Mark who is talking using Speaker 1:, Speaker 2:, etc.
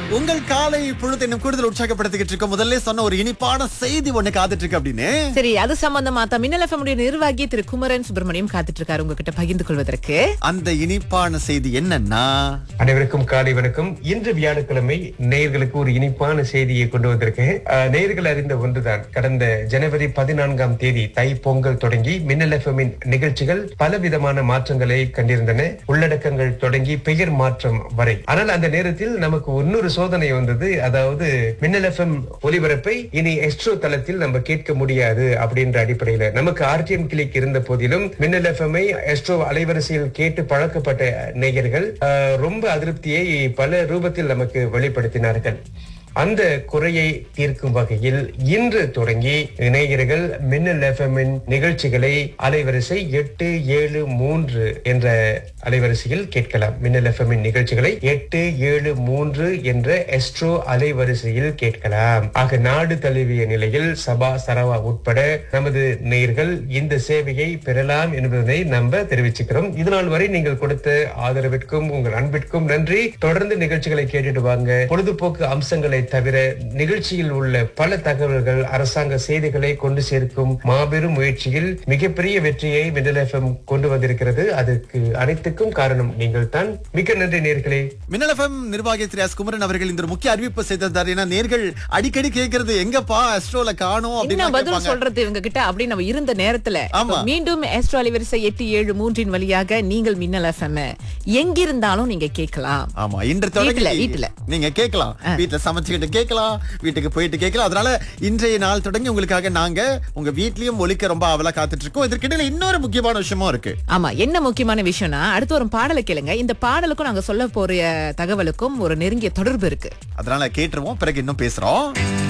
Speaker 1: உங்கள் காலை பொழுது இன்னும் கூடுதல் உற்சாகப்படுத்திக்கிட்டு இருக்க முதல்ல சொன்ன ஒரு இனிப்பான செய்தி ஒண்ணு காத்துட்டு இருக்கு அப்படின்னு
Speaker 2: சரி அது சம்பந்தமா தான் மின்னல் எஃப்எம் உடைய நிர்வாகி திரு குமரன் சுப்பிரமணியம் காத்துட்டு இருக்காரு உங்ககிட்ட பகிர்ந்து கொள்வதற்கு
Speaker 1: அந்த இனிப்பான செய்தி என்னன்னா
Speaker 3: அனைவருக்கும் காலை வணக்கம் இன்று வியாழக்கிழமை நேயர்களுக்கு ஒரு இனிப்பான செய்தியை கொண்டு வந்திருக்கேன் அஹ், நேயர்கள் அறிந்த ஒன்றுதான் கடந்த ஜனவரி பதினான்காம் தேதி தை பொங்கல் தொடங்கி மின்னல் எஃப்எம்மின் நிகழ்ச்சிகள் பலவிதமான மாற்றங்களை கண்டிருந்தன உள்ளடக்கங்கள் தொடங்கி பெயர் மாற்றம் வரை ஆனால் அந்த நேரத்தில் நமக்கு இன்னொரு சோதனை வந்தது அதாவது மின்னல் எஃப்எம் ஒலிபரப்பை இனி எஸ்ட்ரோ தளத்தில் நம்ம கேட்க முடியாது அப்படின்ற அடிப்படையில நமக்கு ஆர்டிஎம் கிளிக் இருந்த போதிலும் மின்னல் எஃப்எம்ஐ எஸ்ட்ரோ அலைவரிசையில் கேட்டு பழக்கப்பட்ட நேயர்கள் அஹ், ரொம்ப அதிருப்தியை பல ரூபத்தில் நமக்கு வெளிப்படுத்தினார்கள் அந்த குறையை தீர்க்கும் வகையில் இன்று தொடங்கி இணையர்கள் மின்னல் எஃப்எம்மின் நிகழ்ச்சிகளை அலைவரிசை எட்டு ஏழு மூன்று என்ற அலைவரிசையில் கேட்கலாம் மின்னல் எஃப்எம்மின் நிகழ்ச்சிகளை எட்டு ஏழு மூன்று என்ற எஸ்ட்ரோ அலைவரிசையில் கேட்கலாம் ஆக நாடு தழுவிய நிலையில் சபா சரவா உட்பட நமது நேயர்கள் இந்த சேவையை பெறலாம் என்பதை நம்ம தெரிவிச்சுக்கிறோம் இதனால் வரை நீங்கள் கொடுத்த ஆதரவிற்கும் உங்கள் அன்பிற்கும் நன்றி தொடர்ந்து நிகழ்ச்சிகளை கேட்டுட்டு வாங்க பொழுதுபோக்கு அம்சங்களை தவிர நிகழ்ச்சியில் உள்ள பல தகவல்கள் அரசாங்க செய்திகளை கொண்டு சேர்க்கும் மாபெரும் முயற்சியில் மிகப்பெரிய வெற்றியை மின்னல் எஃப்எம் கொண்டு வந்திருக்கிறது அதுக்கு அனைத்துக்கும் காரணம் நீங்கள் தான் மிக்க நன்றி நேர்களே
Speaker 1: மின்னல் எஃப்எம் நிர்வாகி திரு எஸ் குமரன் அவர்கள் இந்த ஒரு முக்கிய அறிவிப்பு செய்திருந்தார் ஏன்னா நேர்கள் அடிக்கடி கேட்கறது எங்கப்பா அஸ்ட்ரோல காணோம்
Speaker 2: என்ன
Speaker 1: அப்படின்னு
Speaker 2: பதில்
Speaker 1: கேட்பாங்க.
Speaker 2: சொல்றது இவங்க கிட்ட அப்படி நம்ம இருந்த நேரத்துல
Speaker 1: ஆமா.
Speaker 2: மீண்டும் எஸ்ட்ரோ அலைவரிசை எட்டு ஏழு மூன்றின் வழியாக நீங்கள் மின்னல் எஃப்எம் எங்கிருந்தாலும் நீங்க கேட்கலாம்
Speaker 1: ஆமா இன்று தொடங்கி
Speaker 2: வீட்டுல, வீட்டுல.
Speaker 1: நீங்க கேட்கலாம் வீட்டுல சமைச்சுக்கிட்டு கேட்கலாம் வீட்டுக்கு போயிட்டு கேட்கலாம் அதனால இன்றைய நாள் தொடங்கி உங்களுக்காக நாங்க உங்க வீட்லயும் ஒலிக்க ரொம்ப அவலா காத்துட்டு இருக்கோம் இதற்கிடையில இன்னொரு முக்கியமான விஷயமும் இருக்கு
Speaker 2: ஆமா என்ன முக்கியமான விஷயம்னா அடுத்து ஒரு பாடலை கேளுங்க இந்த பாடலுக்கும் நாங்க சொல்ல போற தகவலுக்கும் ஒரு நெருங்கிய தொடர்பு இருக்கு
Speaker 1: அதனால கேட்டுருவோம் பிறகு இன்னும் பேசுறோம்